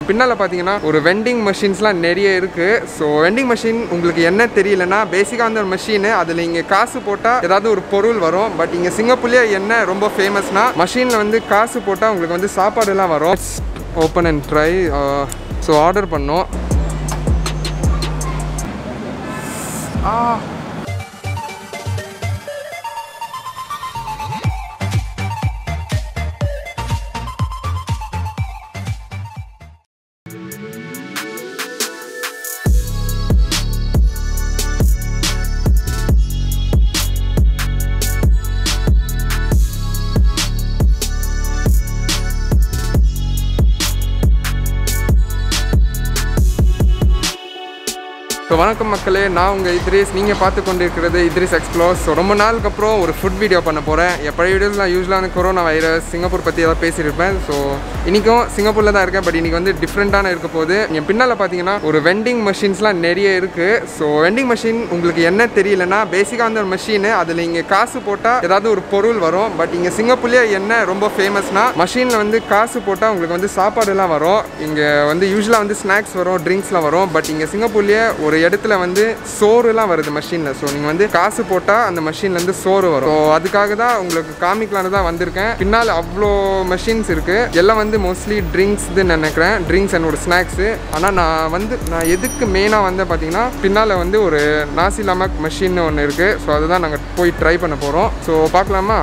பின்னால் பார்த்தீங்கன்னா ஒரு வெண்டிங் மிஷின்ஸ்லாம் நிறைய இருக்குது ஸோ வெண்டிங் மிஷின் உங்களுக்கு என்ன தெரியலனா பேசிக்காக வந்து ஒரு மிஷின் அதில் இங்கே காசு போட்டால் ஏதாவது ஒரு பொருள் வரும் பட் இங்கே சிங்கப்பூர்லேயே என்ன ரொம்ப ஃபேமஸ்னா மஷினில் வந்து காசு போட்டால் உங்களுக்கு வந்து சாப்பாடுலாம் வரும் open and try so order பண்ணோம் ஆ ஸோ வணக்கம் மக்களே நான் உங்கள் இத்ரிஸ் நீங்கள் பார்த்து கொண்டு இருக்கிறது இத்ரிஸ் எக்ஸ்ப்ளோர் ஸோ ரொம்ப நாளுக்கு அப்புறம் ஒரு ஃபுட் வீடியோ பண்ண போகிறேன் என் பழைய வீடியோஸ் நான் யூஸ்வலாக வந்து கொரோனா வைரஸ் சிங்கப்பூர் பற்றி ஏதாவது பேசியிருப்பேன் ஸோ இன்றைக்கும் சிங்கப்பூரில் தான் இருக்கேன் பட் இன்றைக்கி வந்து டிஃப்ரெண்ட்டான இருக்க போகுது என் பின்னால் பார்த்தீங்கன்னா ஒரு வெண்டிங் மிஷின்ஸ்லாம் நிறைய இருக்குது ஸோ வெண்டிங் மிஷின் உங்களுக்கு என்ன தெரியலனா பேசிக்காக வந்து ஒரு மிஷின் அதில் இங்கே காசு போட்டால் ஏதாவது ஒரு பொருள் வரும் பட் இங்கே சிங்கப்பூர்லேயே என்ன ரொம்ப ஃபேமஸ்னா மஷினில் வந்து காசு போட்டால் உங்களுக்கு வந்து சாப்பாடுலாம் வரும் இங்கே வந்து யூஸ்வலாக வந்து ஸ்நாக்ஸ் வரும் ட்ரிங்க்ஸ்லாம் வரும் பட் இங்கே சிங்கப்பூர்லேயே ஒரு இடத்துல வந்து சோறுலாம் வருது மஷினில் ஸோ நீங்கள் வந்து காசு போட்டால் அந்த மஷின்லேருந்து சோறு வரும் ஸோ அதுக்காக தான் உங்களுக்கு காமிக்கலான்னு தான் வந்திருக்கேன் பின்னால் அவ்வளோ மெஷின்ஸ் இருக்குது எல்லாம் வந்து மோஸ்ட்லி ட்ரிங்க்ஸ்து நினைக்கிறேன் ட்ரிங்க்ஸ் அண்ட் ஒரு ஸ்நாக்ஸு ஆனால் நான் வந்து நான் எதுக்கு மெயினாக வந்து பார்த்தீங்கன்னா பின்னால் வந்து ஒரு நாசி லமக் மெஷின் ஒன்று இருக்குது ஸோ அதுதான் நாங்கள் போய் ட்ரை பண்ண போகிறோம் ஸோ பார்க்கலாமா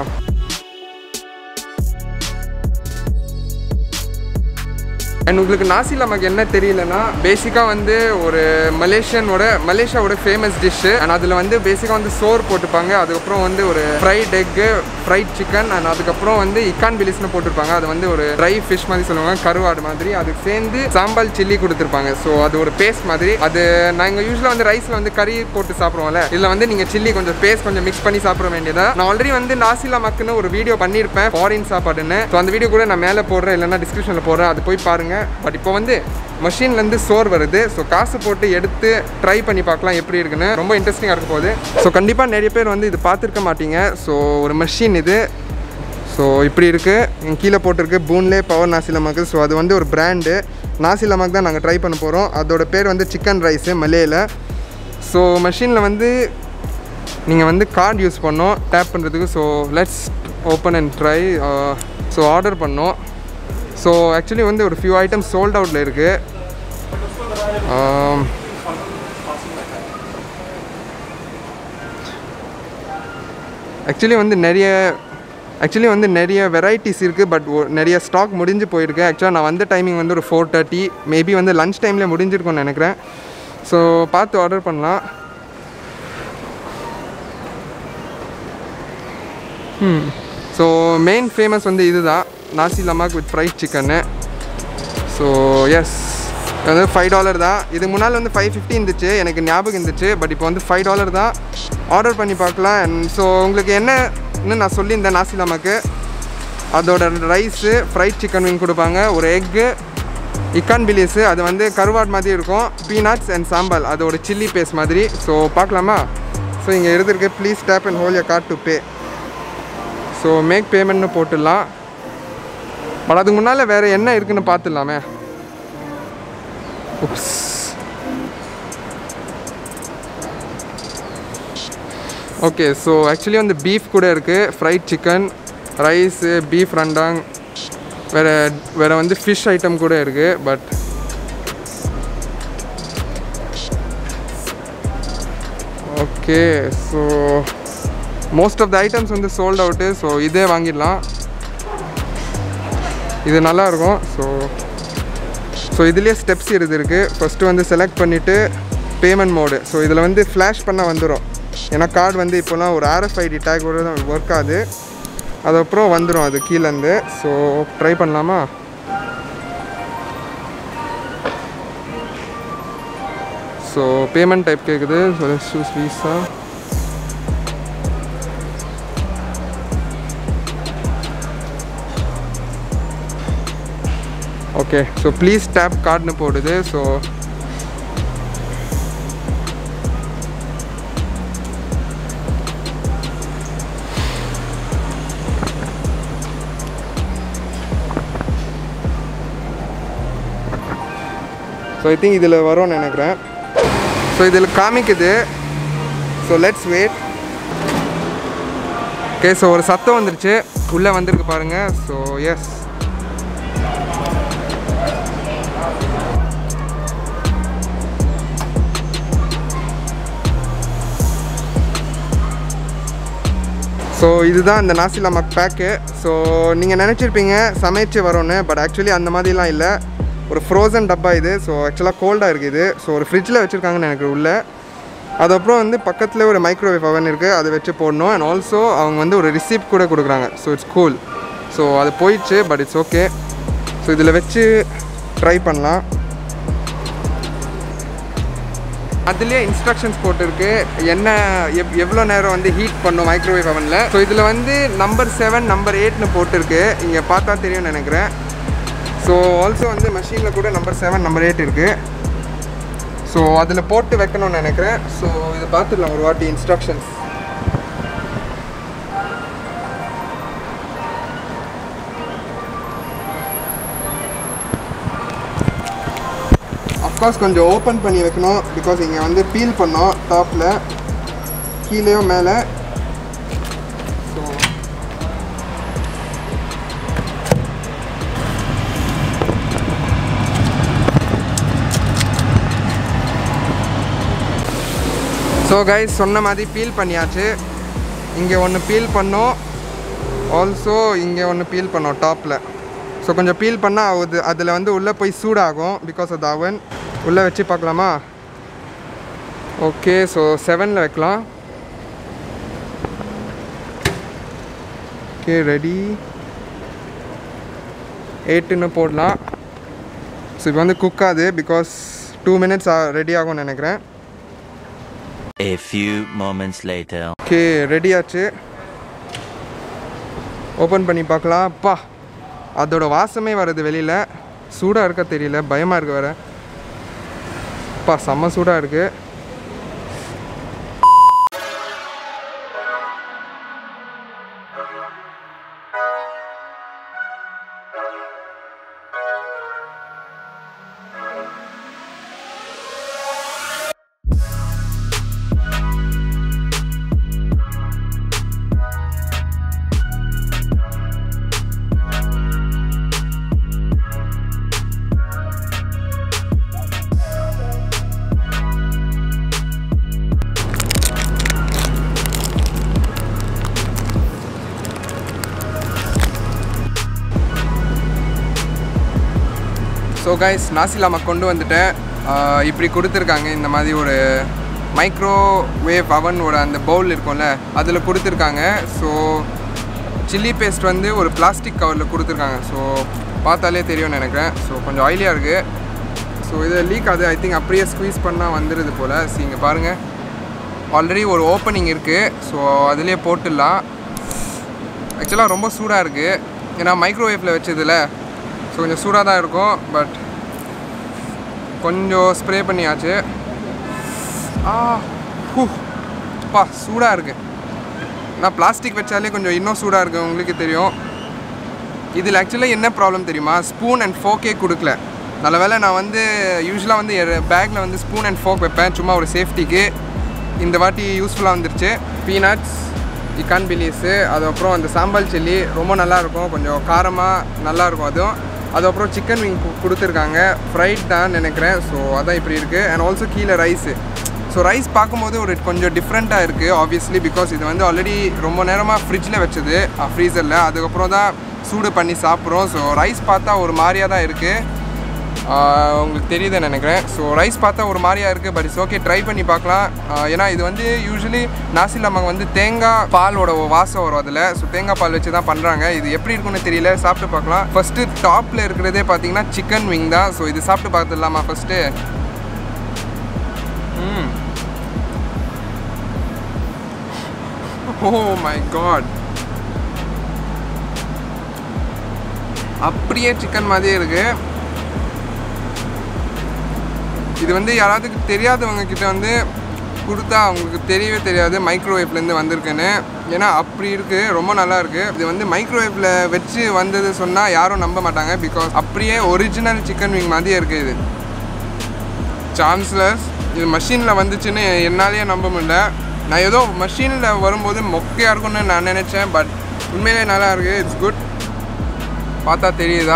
அண்ட் உங்களுக்கு நாசி லமக் என்ன தெரியலனா பேசிக்காக வந்து ஒரு மலேசியனோட மலேசியாவோட ஃபேமஸ் டிஷ்ஷு அண்ட் அதில் வந்து பேசிக்காக வந்து சோறு போட்டுப்பாங்க அதுக்கப்புறம் வந்து ஒரு fried egg fried chicken and அதுக்கப்புறம் வந்து இக்கான் பிலிஸ்னு போட்டிருப்பாங்க அது வந்து ஒரு ட்ரை ஃபிஷ் மாதிரி சொல்லுவாங்க கருவாடு மாதிரி அதுக்கு சேர்ந்து சாம்பால் சில்லி கொடுத்துருப்பாங்க ஸோ அது ஒரு பேஸ்ட் மாதிரி அது நாங்கள் யூஸ்வலாக வந்து ரைஸில் வந்து கறி போட்டு சாப்பிடுவோம்ல இதில் வந்து நீங்கள் சில்லி கொஞ்சம் பேஸ்ட் கொஞ்சம் மிக்ஸ் பண்ணி சாப்பிட வேண்டியதா நான் ஆல்ரெடி வந்து நாசி லமக்குன்னு ஒரு வீடியோ பண்ணியிருப்பேன் ஃபாரின் சாப்பாடுன்னு ஸோ அந்த வீடியோ கூட நான் மேலே போடுறேன் இல்லைன்னா டிஸ்கிரிப்ஷனில் போடுறேன் அது போய் பாருங்கள் பட் இப்போ வந்து மஷின்லேருந்து சோர் வருது ஸோ காசு போட்டு எடுத்து ட்ரை பண்ணி பார்க்கலாம் எப்படி இருக்குன்னு ரொம்ப இன்ட்ரெஸ்டிங்காக இருக்க போகுது ஸோ கண்டிப்பாக நிறைய பேர் வந்து இது பார்த்துருக்க மாட்டீங்க ஸோ ஒரு மஷின் இது ஸோ இப்படி இருக்குது கீழே போட்டிருக்கு பூன்லே பவர் நாசி லமாக்கு ஸோ அது வந்து ஒரு பிராண்டு நாசி லமாக் தான் நாங்கள் ட்ரை பண்ண போகிறோம் அதோட பேர் வந்து சிக்கன் ரைஸு மலேயில் ஸோ மஷினில் வந்து நீங்கள் வந்து கார்டு யூஸ் பண்ணோம் டேப் பண்ணுறதுக்கு so let's open and try so order பண்ணோம் ஸோ ஆக்சுவலி வந்து ஒரு ஃபியூ ஐட்டம்ஸ் சோல்ட் அவுட்டில் இருக்குது ஆக்சுவலி வந்து நிறைய ஆக்சுவலி வந்து நிறைய வெரைட்டிஸ் இருக்குது பட் நிறைய ஸ்டாக் முடிஞ்சு போயிருக்கு ஆக்சுவலாக நான் வந்த டைமிங் வந்து ஒரு ஃபோர் தேர்ட்டி மேபி வந்து லஞ்ச் டைமில் முடிஞ்சிருக்கும்னு நினைக்கிறேன் ஸோ பார்த்து ஆர்டர் பண்ணலாம் ம் ஸோ மெயின் ஃபேமஸ் வந்து இதுதான் nasi lemak with fried chicken so yes வந்து ஃபைவ் டாலர் தான் இது முன்னால் வந்து ஃபைவ் ஃபிஃப்டி இருந்துச்சு எனக்கு ஞாபகம் இருந்துச்சு பட் இப்போ வந்து ஃபைவ் டாலர் தான் ஆர்டர் பண்ணி பார்க்கலாம் அண்ட் ஸோ உங்களுக்கு என்னன்னு நான் சொல்லியிருந்தேன் நாசி லமாக்கு அதோட ரைஸு ஃப்ரைட் சிக்கன் விங் கொடுப்பாங்க ஒரு எக்கு இக்கான் பிலிஸு அது வந்து கருவாட் மாதிரி இருக்கும் பீனட்ஸ் அண்ட் சாம்பால் அதோட சில்லி பேஸ்ட் மாதிரி ஸோ பார்க்கலாமா ஸோ இங்கே எழுதிருக்கு please tap and hold your card to pay so make பேமெண்ட்னு போட்டுடலாம் பட் அதுக்கு முன்னால் வேறு என்ன இருக்குன்னு பார்த்துடலாமே உப்ஸ் ஓகே ஸோ ஆக்சுவலி வந்து பீஃப் கூட இருக்குது fried chicken rice beef rendang வேறு வேறு வந்து ஃபிஷ் ஐட்டம் கூட இருக்குது but okay so most of the items வந்து சோல்ட் அவுட்டு ஸோ இதே வாங்கிடலாம் இது நல்லா இருக்கும் ஸோ ஸோ இதுலேயே ஸ்டெப்ஸ் இது இருக்குது ஃபஸ்ட்டு வந்து செலக்ட் பண்ணிவிட்டு பேமெண்ட் மோடு ஸோ இதில் வந்து ஃப்ளாஷ் பண்ண வந்துடும் ஏன்னா கார்டு வந்து இப்போலாம் ஒரு ஆர்எஃப்ஐடி டேக் கூட தான் ஒர்க் ஆகுது அதுக்கப்புறம் வந்துடும் அது கீழேருந்து ஸோ ட்ரை பண்ணலாமா ஸோ பேமெண்ட் டைப் கேட்குது so choose Visa okay so please tap கார்டுன்னு போடுது ஸோ ஸோ ஐ திங்க் இதில் வரும்னு நினைக்கிறேன் ஸோ இதில் காமிக்குது so let's wait okay so ஒரு சத்தம் வந்துருச்சு உள்ளே வந்திருக்கு பாருங்கள் ஸோ எஸ் ஸோ இதுதான் இந்த நாசி லமாக் பேக்கு ஸோ நீங்கள் நினச்சிருப்பீங்க சமைச்சு வரும்னு பட் ஆக்சுவலி அந்த மாதிரிலாம் இல்லை ஒரு ஃப்ரோசன் டப்பா இது ஸோ ஆக்சுவலாக கோல்டாக இருக்குது இது ஸோ ஒரு ஃப்ரிட்ஜில் வச்சுருக்காங்கன்னு எனக்கு உள்ள அதுக்கப்புறம் வந்து பக்கத்தில் ஒரு மைக்ரோவேவ் அவன் இருக்குது அதை வச்சு போடணும் அண்ட் ஆல்சோ அவங்க வந்து ஒரு ரிசிப்ட் கூட கொடுக்குறாங்க ஸோ இட்ஸ் கூல் ஸோ அது போயிடுச்சு பட் இட்ஸ் ஓகே ஸோ இதில் வச்சு ட்ரை பண்ணலாம் அதுலேயே இன்ஸ்ட்ரக்ஷன்ஸ் போட்டிருக்கு என்ன எவ் எவ்வளோ நேரம் வந்து ஹீட் பண்ணும் மைக்ரோவேவ் அவனில் ஸோ இதில் வந்து நம்பர் செவன் நம்பர் எயிட்னு போட்டிருக்கு இங்கே பார்த்தா தெரியும்னு நினைக்கிறேன் ஸோ ஆல்சோ வந்து மெஷினில் கூட நம்பர் செவன் நம்பர் எயிட் இருக்குது ஸோ அதில் போட்டு வைக்கணும்னு நினைக்கிறேன் ஸோ இதை பார்த்துடலாம் ஒரு வாட்டி இன்ஸ்ட்ரக்ஷன்ஸ் அஃப்கோர்ஸ் கொஞ்சம் ஓப்பன் பண்ணி வைக்கணும் பிகாஸ் இங்கே வந்து பீல் பண்ணோம் டாப்பில் கீழேயும் மேலே ஸோ ஸோ கைஸ் சொன்ன மாதிரி பீல் பண்ணியாச்சு இங்கே ஒன்று பீல் பண்ணோம் ஆல்சோ இங்கே ஒன்று பீல் பண்ணோம் டாப்பில் ஸோ கொஞ்சம் பீல் பண்ணால் அது அதில் வந்து உள்ளே போய் சூடாகும் பிகாஸ் ஆஃப் த அவன் உள்ளே வச்சு பார்க்கலாமா ஓகே ஸோ செவனில் வைக்கலாம் ஓகே ரெடி எயிட்டுன்னு போடலாம் ஸோ இப்போ வந்து குக் ஆகுது பிகாஸ் டூ மினிட்ஸ் ரெடி ஆகும்னு நினைக்கிறேன் A few moments later. Okay ready ஆச்சு ஓப்பன் பண்ணி பார்க்கலாம் அப்பா அதோட வாசமே வருது வெளியில் சூடாக இருக்க தெரியல பயமாக இருக்கு வேற அப்பா செம்ம சூடாக இருக்குது ஸோ கைஸ் நாசிலாமா கொண்டு வந்துட்டேன் ஆஹ் இப்படி கொடுத்துருக்காங்க இந்த மாதிரி ஒரு மைக்ரோவேவ் அவனோட அந்த பவுல் இருக்கும்ல அதில் கொடுத்துருக்காங்க ஸோ சில்லி பேஸ்ட் வந்து ஒரு பிளாஸ்டிக் கவரில் கொடுத்துருக்காங்க ஸோ பார்த்தாலே தெரியும்னு நினைக்கிறேன் ஸோ கொஞ்சம் ஆயிலியாக இருக்குது ஸோ இது லீக் ஆகுது ஐ திங்க் அப்படியே ஸ்குவீஸ் பண்ணால் வந்துடுது போல் ஸோ இங்கே பாருங்கள் ஆல்ரெடி ஒரு ஓப்பனிங் இருக்குது ஸோ அதிலே போட்டுடலாம் ஆக்சுவலாக ரொம்ப சூடாக இருக்குது ஏன்னா மைக்ரோவேவில் வச்சதில் ஸோ கொஞ்சம் சூடாக தான் இருக்கும் பட் கொஞ்சம் ஸ்ப்ரே பண்ணியாச்சு ஆ ஹூ பா சூடாக இருக்குது நான் பிளாஸ்டிக் வச்சாலே கொஞ்சம் இன்னும் சூடாக இருக்குது உங்களுக்கு தெரியும் இதில் ஆக்சுவலாக என்ன ப்ராப்ளம் தெரியுமா ஸ்பூன் அண்ட் ஃபோக்கே கொடுக்கல நல்ல வேளை நான் வந்து யூஸ்வலாக வந்து பேக்கில் வந்து ஸ்பூன் அண்ட் ஃபோக் வைப்பேன் சும்மா ஒரு சேஃப்டிக்கு இந்த வாட்டி யூஸ்ஃபுல்லாக வந்துருச்சு பீனட்ஸ் இக்கான் பிலீஸு அதுக்கப்புறம் அந்த சாம்பல் சில்லி ரொம்ப நல்லாயிருக்கும் கொஞ்சம் காரமாக நல்லாயிருக்கும் அதுவும் அதுக்கப்புறம் சிக்கன் விங் கொடுத்துருக்காங்க ஃப்ரைட் தான் நினைக்கிறேன் ஸோ அதான் இப்படி இருக்குது அண்ட் ஆல்சோ கீழே ரைஸு ஸோ ரைஸ் பார்க்கும்போது ஒரு கொஞ்சம் டிஃப்ரெண்ட்டாக இருக்குது ஆப்வியஸ்லி பிகாஸ் இது வந்து ஆல்ரெடி ரொம்ப நேரமாக ஃப்ரிட்ஜில் வச்சது ஃப்ரீசரில் அதுக்கப்புறம் தான் சூடு பண்ணி சாப்பிட்றோம் ஸோ ரைஸ் பார்த்தா ஒரு மாதிரியாக தான் இருக்குது ஆஹ் உங்களுக்கு தெரியுதுன்னு நினைக்கிறேன் ஸோ ரைஸ் பார்த்தா ஒரு மாதிரியா இருக்குது பட் இட்ஸ் ஓகே ட்ரை பண்ணி பார்க்கலாம் ஆஹ் ஏன்னா இது வந்து யூஸ்வலி நாசிலமாங்க வந்து தேங்காய் பாலோட வாசம் வரும் அதில் ஸோ தேங்காய் பால் வச்சு தான் பண்ணுறாங்க இது எப்படி இருக்குன்னு தெரியல சாப்பிட்டு பார்க்கலாம் ஃபஸ்ட்டு டாப்பில் இருக்கிறதே பார்த்தீங்கன்னா சிக்கன் விங் தான் ஸோ இது சாப்பிட்டு பார்த்துடலாமா ஃபஸ்ட்டு ம் ஓ மை காட் அப்படியே சிக்கன் மாதிரியே இருக்குது இது வந்து யாராவது தெரியாதவங்க கிட்ட வந்து கொடுத்தா அவங்களுக்கு தெரியவே தெரியாது மைக்ரோவேவ்லேருந்து வந்திருக்குன்னு ஏன்னா அப்படி இருக்குது ரொம்ப நல்லா இருக்குது இது வந்து மைக்ரோவேவில் வச்சு வந்தது சொன்னால் யாரும் நம்ப மாட்டாங்க பிகாஸ் அப்படியே ஒரிஜினல் சிக்கன் விங் மாதிரியே இருக்குது இது சான்ஸ்லெஸ் இது மஷினில் வந்துச்சுன்னு என்னாலேயே நம்ப முடியல நான் ஏதோ மஷினில் வரும்போது மொக்கையாக இருக்கும்னு நான் நினச்சேன் பட் உண்மையிலே நல்லா இருக்குது இட்ஸ் குட் பார்த்தா தெரியுதா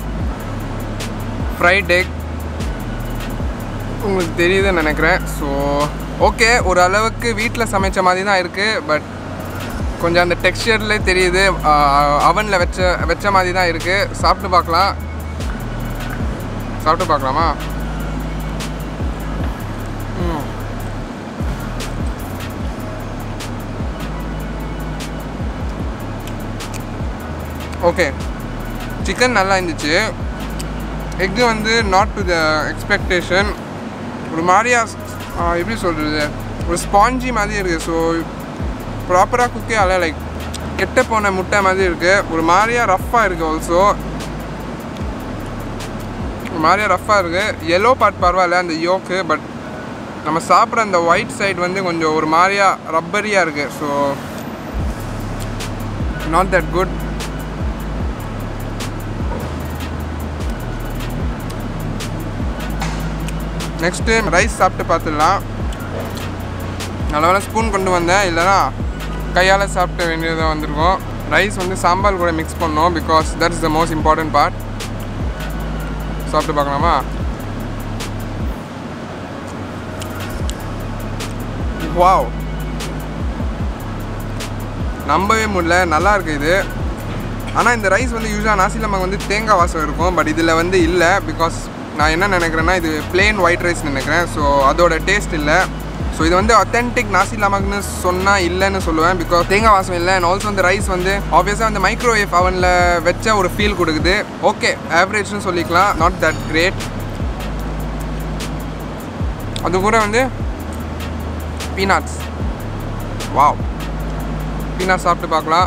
ஃப்ரைட் எக் உங்களுக்கு தெரியுதுன்னு நினைக்கிறேன் ஸோ ஓகே ஒரு அளவுக்கு வீட்டில் சமைச்ச மாதிரி தான் இருக்குது பட் கொஞ்சம் அந்த டெக்ஸ்டர்லேயே தெரியுது அவனில் வச்ச வச்ச மாதிரி தான் இருக்குது சாப்பிட்டு பார்க்கலாம் சாப்பிட்டு பார்க்கலாமா ம். ஓகே சிக்கன் நல்லா இருந்துச்சு எக்கு வந்து நாட் டு த எக்ஸ்பெக்டேஷன் ஒரு மாதிரியா ஆ, எப்படி சொல்கிறது ஒரு ஸ்பாஞ்சி மாதிரி இருக்குது ஸோ ப்ராப்பராக குக்கே ஆகல லைக் கெட்ட போன முட்டை மாதிரி இருக்குது ஒரு மாதிரியா ரஃப்பாக இருக்குது ஆல்சோ ஒரு மாதிரியா ரஃப்பாக இருக்குது எல்லோ பார்ட் பரவாயில்ல அந்த யோக்கு பட் நம்ம சாப்பிட்ற அந்த ஒயிட் சைடு வந்து கொஞ்சம் ஒரு மாதிரியா ரப்பரியாக இருக்குது so not that good next rice சாப்பிட்டு பார்த்துடலாம் நல்ல வேளை ஸ்பூன் கொண்டு வந்தேன் இல்லைனா கையால் சாப்பிட வேண்டியதாக வந்திருக்கும் ரைஸ் வந்து சாம்பார் கூட மிக்ஸ் பண்ணோம் because that is the most important part சாப்பிட்டு பார்க்கலாமா வாவ் நம்பவே முடியல நல்லா இருக்கு இது ஆனால் இந்த ரைஸ் வந்து யூஸ்வலாக நாசிலமாங்க வந்து தேங்காய் வாசம் இருக்கும் பட் இதில் வந்து இல்லை பிகாஸ் நான் என்ன நினைக்கிறேன்னா இது plain ஒயிட் ரைஸ் நினைக்கிறேன் ஸோ அதோட டேஸ்ட் இல்லை ஸோ இது வந்து அத்தென்டிக் நாசி லமாக்னு சொன்னால் இல்லைன்னு சொல்லுவேன் பிகாஸ் தேங்காய் வாசம் இல்லை அண்ட் ஆல்சோ அந்த ரைஸ் வந்து ஆப்வியஸாக வந்து மைக்ரோவேவ் அவனில் வச்ச ஒரு ஃபீல் கொடுக்குது ஓகே ஆவரேஜ்னு சொல்லிக்கலாம் நாட் தட் கிரேட் அது கூட வந்து பீனாட்ஸ் வாவ் பீனாட்ஸ் சாப்பிட்டு பார்க்கலாம்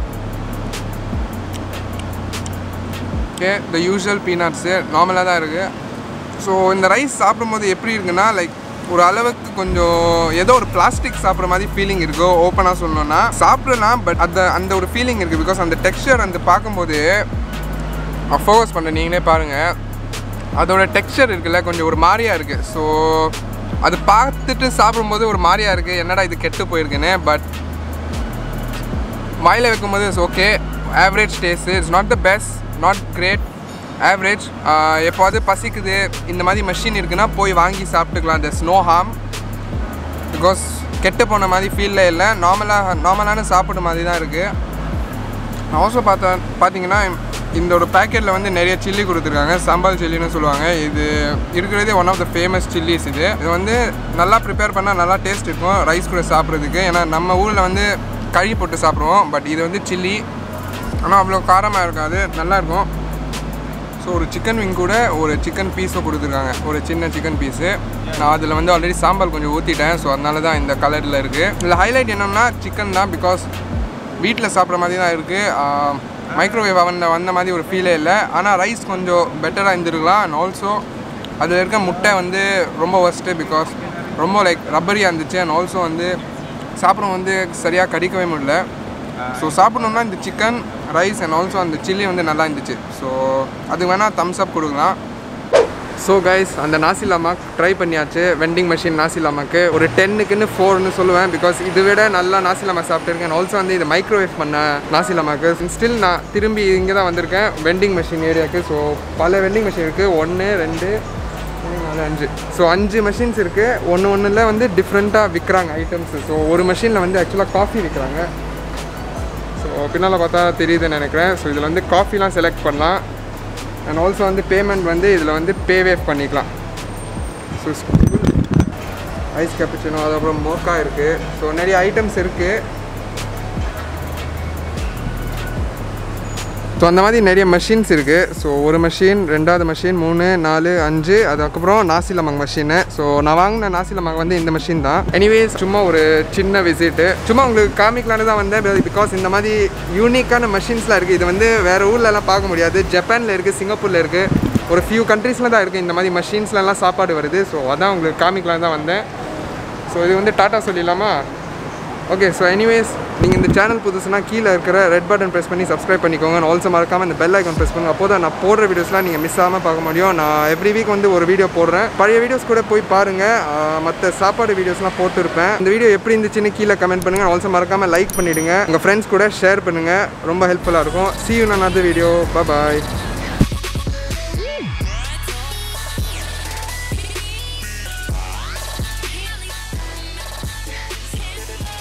ஓகே த யூஷுவல் பீனட்ஸு நார்மலாக தான் இருக்குது ஸோ இந்த ரைஸ் சாப்பிடும்போது எப்படி இருக்குன்னா லைக் ஒரு அளவுக்கு கொஞ்சம் ஏதோ ஒரு பிளாஸ்டிக் சாப்பிட்ற மாதிரி ஃபீலிங் இருக்கும் ஓப்பனாக சொல்லணும்னா சாப்பிடலாம் பட் அந்த அந்த ஒரு ஃபீலிங் இருக்குது பிகாஸ் அந்த டெக்ஸ்சர் அந்த பார்க்கும்போது ஃபோக்கஸ் பண்ண நீங்களே பாருங்கள் அதோட டெக்ஸ்சர் இருக்குல்ல கொஞ்சம் ஒரு மாதிரியா இருக்குது ஸோ அது பார்த்துட்டு சாப்பிடும்போது ஒரு மாதிரியா இருக்குது என்னடா இது கெட்டு போயிருக்குன்னு பட் வாயில் வைக்கும்போது it's okay average taste it's not the best not great average எப்போது பசிக்குது இந்த மாதிரி மெஷின் இருக்குன்னா போய் வாங்கி சாப்பிட்டுக்கலாம் the ஸ்னோ ஹார்ம் பிகாஸ் கெட்டு போன மாதிரி ஃபீலில் இல்லை நார்மலாக நார்மலான சாப்பிட்ற மாதிரி தான் இருக்குது ஆல்சோ பார்த்தா பார்த்தீங்கன்னா இந்த ஒரு பேக்கெட்டில் வந்து நிறைய சில்லி கொடுத்துருக்காங்க சாம்பார் சில்லின்னு சொல்லுவாங்க இது இருக்கிறதே one of the famous chillies இது இது வந்து நல்லா ப்ரிப்பேர் பண்ணால் நல்லா டேஸ்ட் இருக்கும் ரைஸ் கூட சாப்பிட்றதுக்கு ஏன்னா நம்ம ஊரில் வந்து கறி போட்டு சாப்பிடுவோம் பட் இது வந்து சில்லி ஆனால் அவ்வளோ காரமாக இருக்காது நல்லா இருக்கும் ஸோ ஒரு சிக்கன் விங் கூட ஒரு சிக்கன் பீஸும் கொடுத்துருக்காங்க ஒரு சின்ன சிக்கன் பீஸு நான் அதில் வந்து ஆல்ரெடி சாம்பார் கொஞ்சம் ஊற்றிட்டேன் ஸோ அதனால தான் இந்த கலரில் இருக்குது இதில் ஹைலைட் என்னன்னா சிக்கன் தான் பிகாஸ் வீட்டில் சாப்பிட்ற மாதிரி தான் இருக்குது மைக்ரோவேவ் அவனில் வந்த மாதிரி ஒரு ஃபீலே இல்லை ஆனால் ரைஸ் கொஞ்சம் பெட்டராக இருந்திருக்கலாம் அண்ட் ஆல்சோ அதில் இருக்க முட்டை வந்து ரொம்ப ஒஸ்ட்டு பிகாஸ் ரொம்ப லைக் ரப்பரியாக இருந்துச்சு அண்ட் ஆல்சோ வந்து சாப்பிட வந்து சரியாக கடிக்கவே முடியல ஸோ சாப்பிடணும்னா இந்த சிக்கன் ரைஸ் அண்ட் ஆல்சோ அந்த சில்லி வந்து நல்லா இருந்துச்சு ஸோ அதுக்கு வேணால் தம்ஸ் அப் கொடுக்கலாம் ஸோ கைஸ் அந்த நாசி லமாக் ட்ரை பண்ணியாச்சு வெண்டிங் மிஷின் நாசி லமாக்கு ஒரு டென்னுக்குன்னு ஃபோர்னு சொல்லுவேன் பிகாஸ் இதை விட நல்லா நாசி லமாக் சாப்பிட்டுருக்கேன் ஆல்சோ வந்து இது மைக்ரோவேவ் பண்ண நாசி லமாக்கு ஸ்டில் நான் திரும்பி இங்கே தான் வந்திருக்கேன் வெண்டிங் மிஷின் ஏரியாவுக்கு ஸோ பல வெண்டிங் மிஷின் இருக்குது ஒன்று ரெண்டு மூணு, நாலு அஞ்சு ஸோ அஞ்சு மெஷின்ஸ் இருக்குது ஒன்று ஒன்றில் வந்து டிஃப்ரெண்ட்டாக விற்கிறாங்க ஐட்டம்ஸ் ஸோ ஒரு மெஷினில் வந்து ஆக்சுவலாக காஃபி விற்கிறாங்க ஸோ பின்னால் பார்த்தா தெரியுதுன்னு நினைக்கிறேன் ஸோ இதில் வந்து காஃபிலாம் செலக்ட் பண்ணலாம் அண்ட் ஆல்சோ வந்து பேமெண்ட் வந்து இதில் வந்து பேவேவ் பண்ணிக்கலாம் ஸோ ஐஸ் கேப்புச்சினோ அதுக்கப்புறம் மோக்கா இருக்குது ஸோ நிறைய ஐட்டம்ஸ் இருக்குது ஸோ அந்த மாதிரி நிறைய மெஷின்ஸ் இருக்குது ஸோ ஒரு மெஷின் ரெண்டாவது மெஷின் மூணு நாலு அஞ்சு அதுக்கப்புறம் நாசிலமங் மெஷினு ஸோ நான் வாங்கின நாசிலமங் வந்து இந்த மெஷின் தான் எனிவேஸ் சும்மா ஒரு சின்ன விசிட்டு சும்மா உங்களுக்கு காமிக்கலான்னு தான் வந்தேன் பிகாஸ் இந்த மாதிரி யூனிக்கான மெஷின்ஸ்லாம் இருக்குது இது வந்து வேறு ஊர்லலாம் பார்க்க முடியாது ஜப்பானில் இருக்குது சிங்கப்பூரில் இருக்குது ஒரு ஃபியூ கண்ட்ரீஸில் தான் இருக்குது இந்த மாதிரி மெஷின்ஸ்லலாம் சாப்பாடு வருது ஸோ அதான் உங்களுக்கு காமிக்கலாம் தான் வந்தேன் ஸோ இது வந்து டாட்டா சொல்லிடலாமா ஓகே ஸோ எனிவேஸ் நீங்கள் இந்த சேனல் புதுசுனா கீழே இருக்கிற ரெட் பட்டன் ப்ரெஸ் பண்ணி சப்ஸ்கிரைப் பண்ணிக்கோங்க ஆல்சோ மறக்காமல் இந்த பெல் ஐக்கான் ப்ரெஸ் பண்ணுங்க அப்போ தான் நான் போடுற வீடியோஸ்லாம் நீங்கள் மிஸ் ஆகாமல் பார்க்க முடியும் நான் எவ்ரி வீக் வந்து ஒரு வீடியோ போடுறேன் பழைய வீடியோஸ் கூட போய் பாருங்கள் மற்ற சாப்பாடு வீடியோஸ்லாம் போட்டுருப்பேன் இந்த வீடியோ எப்படி இருந்துச்சுன்னு கீழே கமெண்ட் பண்ணுங்கள் ஆல்சோ மறக்காமல் லைக் பண்ணிவிடுங்க உங்கள் ஃப்ரெண்ட்ஸ் கூட ஷேர் பண்ணுங்கள் ரொம்ப ஹெல்ப்ஃபுல்லாக இருக்கும் see you in another video bye bye